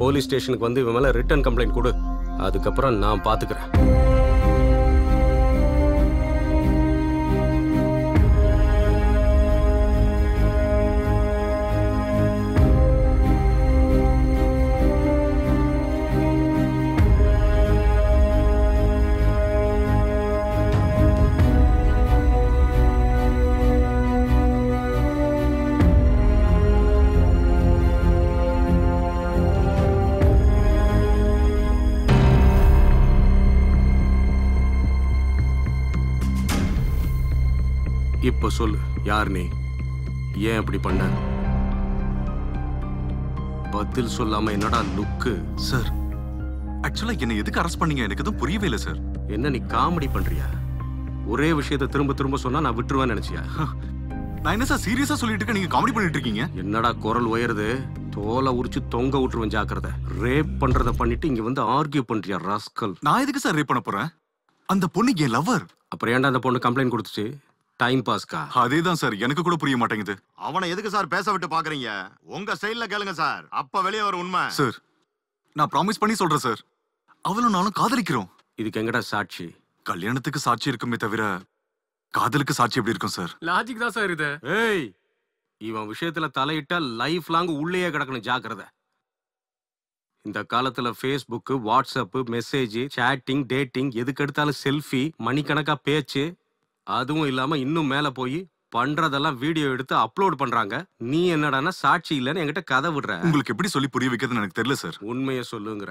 Police ஸ்டேஷனுக்கு வந்து இவன் மேல ரிட்டர்ன் கம்ப்ளைண்ட் கொடு அதுக்கப்புறம் நான் பாத்துக்கிறேன் இப்ப சொல்லு யார் நீ ஏன் அப்படி பண்ண பதில் சொல்லாம என்னடா லுக்கு சார் ஆக்சுவலா என்ன எதுக்கு அரெஸ்ட் பண்ணீங்க எனக்கு எதுவும் புரியவே இல்லை சார் என்ன நீ காமெடி பண்றியா ஒரே விஷயத்தை திரும்ப திரும்ப சொன்னா நான் விட்டுருவேன்னு நினைச்சியா நான் என்ன சார் சீரியஸா சொல்லிட்டு இருக்கேன் நீங்க காமெடி பண்ணிட்டு இருக்கீங்க என்னடா குரல் உயருது தோலை உரிச்சு தொங்க விட்டுருவேன் ஜாக்கிரதை ரேப் பண்றத பண்ணிட்டு இங்க வந்து ஆர்கியூ பண்றியா ராஸ்கல் நான் எதுக்கு சார் ரேப் பண்ண போறேன் அந்த பொண்ணு என் லவர் அப்புறம் ஏன்டா அந்த பொண்ணு கம்ப்ளைண்ட் கொடுத்துச்சு டைம் பாஸ்க்கா அதே தான் சார் எனக்கு கூட புரிய மாட்டேங்குது அவனை எதுக்கு சார் பேச விட்டு பாக்குறீங்க உங்க ஸ்டைல்ல கேளுங்க சார் அப்ப வெளியே வரும் உண்மை சார் நான் ப்ராமிஸ் பண்ணி சொல்றேன் சார் அவளும் நானும் காதலிக்கிறோம் இதுக்கு எங்கடா சாட்சி கல்யாணத்துக்கு சாட்சி இருக்குமே தவிர காதலுக்கு சாட்சி எப்படி இருக்கும் சார் லாஜிக் தான் சார் இது ஏய் இவன் விஷயத்துல தலையிட்டா லைஃப் லாங் உள்ளேயே கிடக்கணும் ஜாக்கிரதை இந்த காலத்துல Facebook WhatsApp message chatting dating எதுக்கு எடுத்தாலும் செல்ஃபி மணிக்கணக்கா பேச்சு அதுவும் இல்லாம இன்னும் மேல போய் பண்றதெல்லாம் வீடியோ எடுத்து அப்லோட் பண்றாங்க நீ என்னடான்னா சாட்சி இல்லைன்னு என்கிட்ட கதை விடுற உங்களுக்கு எப்படி சொல்லி புரிய வைக்கிறதுன்னு எனக்கு தெரியல சார் உண்மையை சொல்லுங்கிற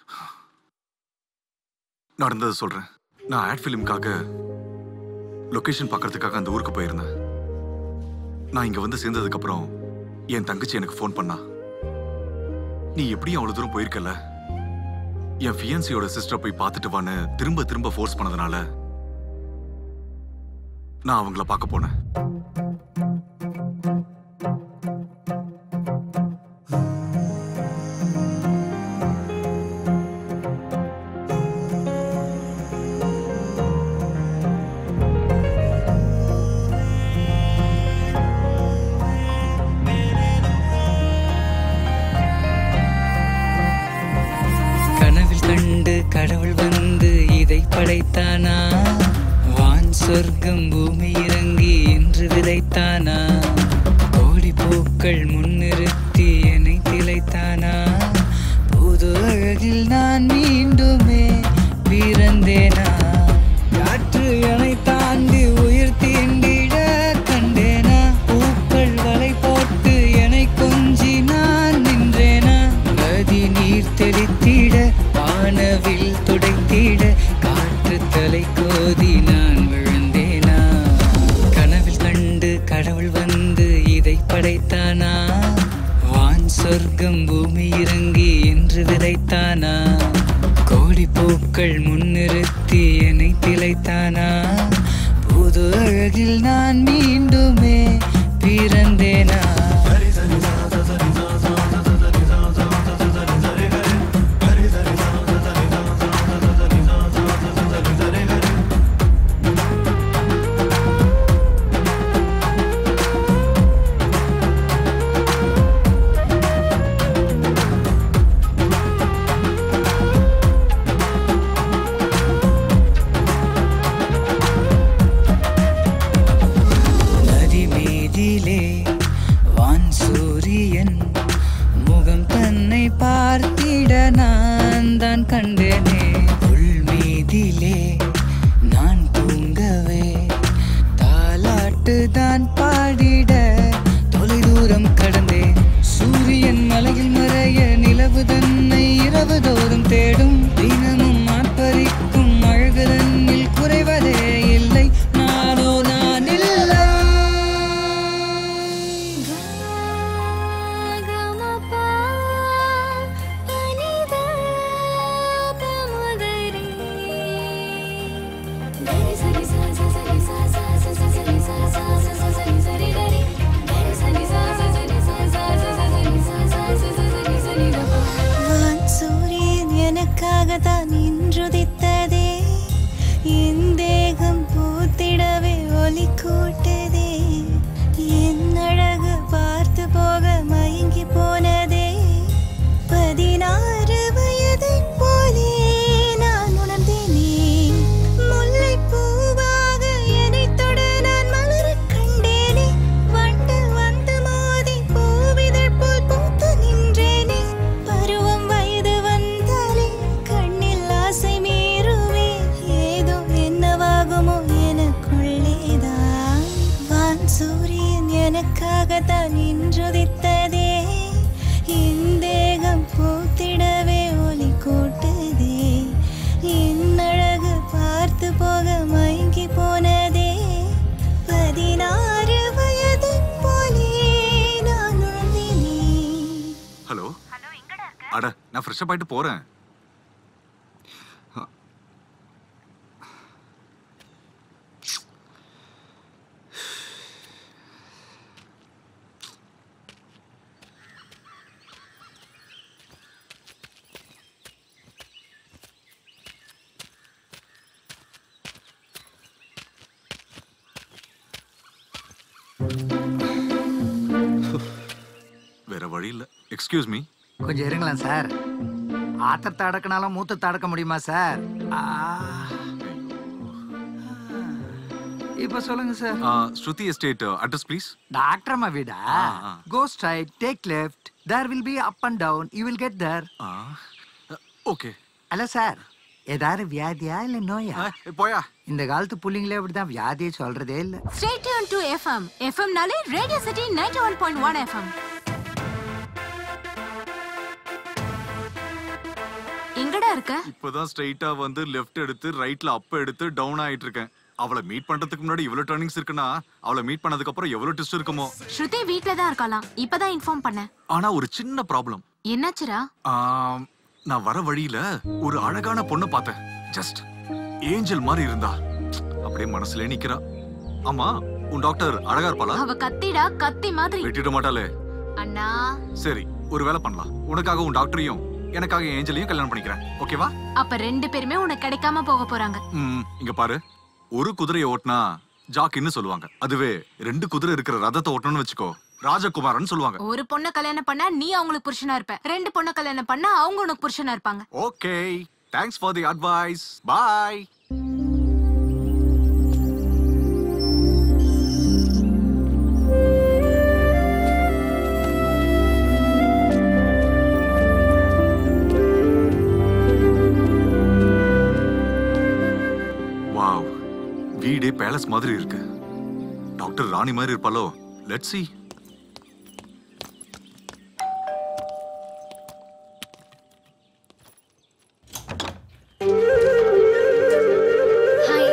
நடந்ததை சொல்றேன் நான் ஆட் ஃபிலிம்காக லொகேஷன் பார்க்கறதுக்காக அந்த ஊருக்கு போயிருந்தேன் நான் இங்க வந்து சேர்ந்ததுக்கு அப்புறம் என் தங்கச்சி எனக்கு ஃபோன் பண்ணா நீ எப்படியும் அவ்வளவு தூரம் போயிருக்கல என் ஃபியன்சியோட சிஸ்டரை போய் பார்த்துட்டு வான்னு திரும்ப திரும்ப ஃபோர்ஸ் பண்ணதுனால நான் அவங்கள பார்க்க போனேன் கனவில் கண்டு கடவுள் வந்து இதை படைத்தானா வான் சொர்க்கம் பூமி இறங்கி என்று விதைத்தானா கோடி பூக்கள் முன்னிறுத்தி என்னை திளைத்தானா புது அழகில் நான் மீண்டுமே பிறந்தேனா காற்று என்னை தாண்டி உயிர் தீண்டிட கண்டேனா பூக்கள் வலை போட்டு என்னை கொஞ்சி நான் நின்றேனா நதி நீர் தெளித்திட வானவில் துடைத்திட காற்று தலை கோதி நான் விழுந்தேனா கனவில் கண்டு கடவுள் வந்து இதை படைத்தானா வான் சொர்க்கம் பூமி இறங்கி என்று விதைத்தானா கோடி பூக்கள் முன்னிறுத்தி என்னை திளைத்தானா புது அழகில் நான் மீண்டுமே பிறந்தேனா நதி மீதிலே உனக்காகத்தான் நின்றுதித்ததே என் தேகம் பூத்திடவே ஒலி கூட்டுதே என் அழகு பார்த்து போக மயங்கி போனதே பதினாறு வயது போலே நான் வாழ்ந்தினேன் ஹலோ அட நான் ஃப்ரெஷ்அப் ஆயிட்டு போறேன் வேற வழி இல்ல எக்ஸ்கியூஸ் மீ கொஞ்சம் இருங்களேன் சார் ஆத்திரத்தை அடக்கினாலும் மூத்தத்தை அடக்க முடியுமா சார் ஆ. இப்ப சொல்லுங்க sir Shruti estate address please doctor அம்மா வீடா ஆ. Go straight take left there will be up and down you will get there okay அல்ல சார் ஏதாவது வியாதியா இல்ல நோயா போயா இந்த காலத்து புள்ளிங்களே அப்படிதான் வியாதியை சொல்றதே இல்ல Stay tuned to FM. FM நாலே ரேடியோ சிட்டி 91.1 FM. எங்கடா இருக்க இப்பதான் ஸ்ட்ரைட்டா வந்து லெஃப்ட் எடுத்து ரைட்ல அப் எடுத்து டவுன் ஆயிட்டு இருக்கேன் அவளை மீட் பண்றதுக்கு முன்னாடி இவ்வளவு டர்னிங்ஸ் இருக்குன்னா அவளை மீட் பண்ணதுக்கு அப்புறம் எவ்வளவு ட்விஸ்ட் இருக்குமோ ஸ்ருதி வீட்ல தான் இருக்கலாம் இப்பதான் இன்ஃபார்ம் பண்ணேன் ஆனா ஒரு சின்ன ப்ராப்ளம் என்னாச்சுடா நான் வர வழியில ஒரு அழகான பொண்ணை பார்த்தேன் ஜஸ்ட் ஏஞ்சல் மாதிரி இருந்தா அப்படியே மனசுல நிக்கிறா ஆமா உன் டாக்டர் அழகா இருப்பாளா அவ கத்திடா கத்தி மாதிரி வெட்டிட மாட்டாளே அண்ணா சரி ஒரு வேலை பண்ணலாம் உனக்காக உன் டாக்டரையும் எனக்காக ஏஞ்சலையும் கல்யாணம் பண்ணிக்கிறேன் ஓகேவா அப்ப ரெண்டு பேருமே உனக்கு கிடைக்காம போக போறாங்க ம் இங்க பாரு ஒரு குதிரையை ஓட்டினா ஜாக்கின்னு சொல்லுவாங்க அதுவே ரெண்டு குதிரை இருக்கிற ரதத்தை ஓட்டணும்னு வச்சுக்கோ ராஜகுமாரன் சொல்லுவாங்க ஒரு பொண்ண கல்யாணம் பண்ணா நீ அவங்களுக்கு புருஷனா இருப்ப ரெண்டு பொண்ண கல்யாணம் பண்ணா அவங்க உனக்கு புருஷனா இருப்பாங்க okay thanks for the advice bye wow வீடே பேலஸ் மாதிரி இருக்கு டாக்டர் ராணி மாதிரி இருப்பாளோ let's see hi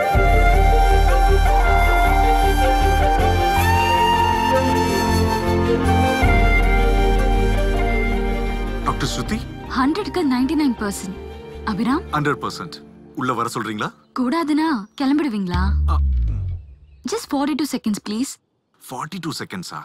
doctor Shruti ஹண்ட்ரட்க்கு ninety nine percent Abhiram hundred percent உள்ள வர சொல்றீங்களா கூடாதுன்னா கிளம்பிடுவீங்களா ஆ, just forty two seconds please forty two செகண்ட்ஸா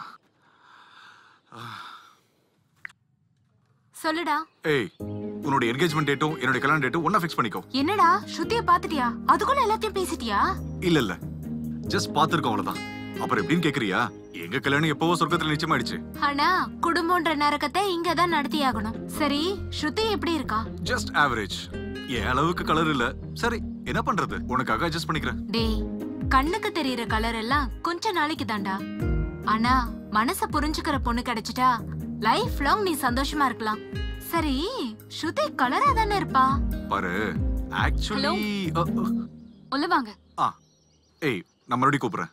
சொல்லுடா ஏய் உன்னோட என்கேஜ்மெண்ட் டேட்டும் என்னோட கல்யாண டேட்டும் ஒண்ணா ஃபிக்ஸ் பண்ணிக்கோ என்னடா ஸ்ருதிய பாத்துட்டியா அதுக்குள்ள எல்லாத்தையும் பேசிட்டியா இல்ல இல்ல ஜஸ்ட் பாத்துருக்கோம் அவ்வளவுதான் அப்புறம் எப்படின்னு கேக்குறியா எங்க கல்யாணம் எப்பவோ சொர்க்கத்துல நிச்சயமாயிடுச்சு ஆனா குடும்பம்ன்ற நரகத்தை இங்க தான் நடத்தி ஆகணும் சரி ஸ்ருதி எப்படி இருக்கா ஜஸ்ட் ஆவரேஜ் என் அளவுக்கு கலர் இல்ல சரி என்ன பண்றது உனக்காக அட்ஜஸ்ட் பண்ணிக்கிறேன் டேய் கண்ணுக்கு தெரியற கலர் எல்லாம் கொஞ்ச நாளைக்கு தான்டா ஆனா மனச புரிஞ்சுக்கிற பொண்ணு கிடைச்சிட்டா லைஃப் லாங் நீ சந்தோஷமா இருக்கலாம் சரி ஸ்ருதி கலரா தானே இருப்பா பாரு ஆக்சுவலி உள்ள வாங்க ஆ ஏய் நான் மறுபடியும் கூப்பிடுறேன்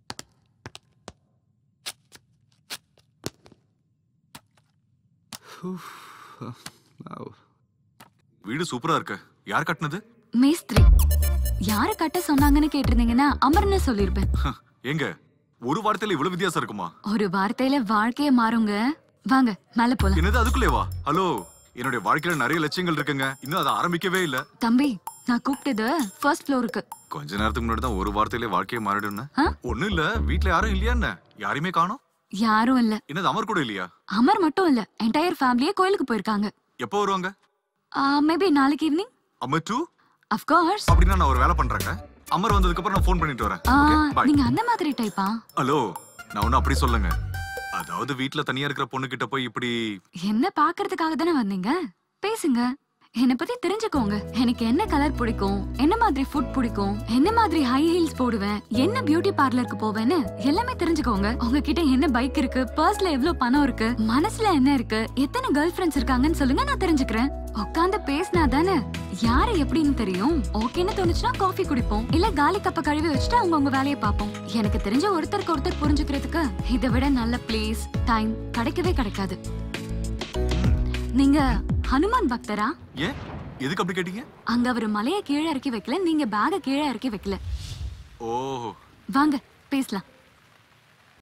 வீடு சூப்பரா இருக்கு யார் கட்டினது மேஸ்திரி யாரை கட்ட சொன்னாங்கன்னு கேட்டிருந்தீங்கன்னா அமர்னு சொல்லிருப்பேன் எங்க ஒரு வார்த்தையில இவ்வளவு வித்தியாசம் இருக்குமா ஒரு வார்த்தையில வாழ்க்கைய மாறுங்க வாங்க மேல போலாம் என்னது அதுக்குள்ளே வா ஹலோ என்னுடைய வாழ்க்கையில நிறைய லட்சியங்கள் இருக்குங்க இன்னும் அதை ஆரம்பிக்கவே இல்ல தம்பி நான் கூப்பிட்டது ஃபர்ஸ்ட் ஃப்ளோருக்கு கொஞ்ச நேரத்துக்கு முன்னாடி தான் ஒரு வார்த்தையிலே வாழ்க்கையை மாறிடுன்னு ஆ? ஒண்ணும் இல்ல வீட்ல யாரும் இல்லையா என்ன யாரையுமே காணோம் யாரும் இல்ல என்னது அமர் கூட இல்லையா அமர் மட்டும் இல்ல என்டையர் ஃபேமிலியே கோயிலுக்கு போயிருக்காங்க எப்போ வருவாங்க மேபி நாளைக்கு ஈவினிங் அமர் டூ அஃப்கோர்ஸ் அப்படின்னா நான் ஒரு வேலை பண்றேங்க அமர் வந்ததுக்கு அப்புறம் நான் ஃபோன் பண்ணிட்டு வரேன் Okay, bye. நீங்க அந்த மாதிரி டைப்பா ஹலோ நான் ஒன்னும் அப்படி சொல்லுங்க அதாவது வீட்ல தனியா இருக்கிற பொண்ணு கிட்ட போய் இப்படி என்ன பாக்குறதுக்காக தானே வந்தீங்க பேசுங்க என்னை பத்தி தெரிஞ்சுக்கோங்க எனக்கு என்ன கலர் பிடிக்கும் என்ன மாதிரி ஃபுட் பிடிக்கும் என்ன மாதிரி ஹை ஹீல்ஸ் போடுவேன் என்ன பியூட்டி பார்லருக்கு போவேன்னு எல்லாமே தெரிஞ்சுக்கோங்க உங்ககிட்ட என்ன பைக் இருக்கு பர்ஸ்ல எவ்வளவு பணம் இருக்கு மனசுல என்ன இருக்கு எத்தனை கேர்ள் ஃபிரெண்ட்ஸ் இருக்காங்கன்னு சொல்லுங்க நான் தெரிஞ்சுக்கிறேன் உட்காந்து பேசினா தானே யாரு எப்படின்னு தெரியும் ஓகேன்னு தோணுச்சுன்னா காஃபி குடிப்போம் இல்ல காலி கப்ப கழுவி வச்சுட்டு அவங்க உங்க வேலையை பார்ப்போம் எனக்கு தெரிஞ்ச ஒருத்தருக்கு ஒருத்தர் புரிஞ்சுக்கிறதுக்கு இதை விட நல்ல பிளேஸ் டைம் கிடைக்கவே கிடைக்காது நீங்க ஹனுமான் பக்தரா ஏன் எதுக்கு அப்படி கேட்டீங்க அங்க அவர் மலைய கீழே இறக்கி வைக்கல நீங்க பேக கீழே இறக்கி வைக்கல ஓஹோ வாங்க பேசலாம்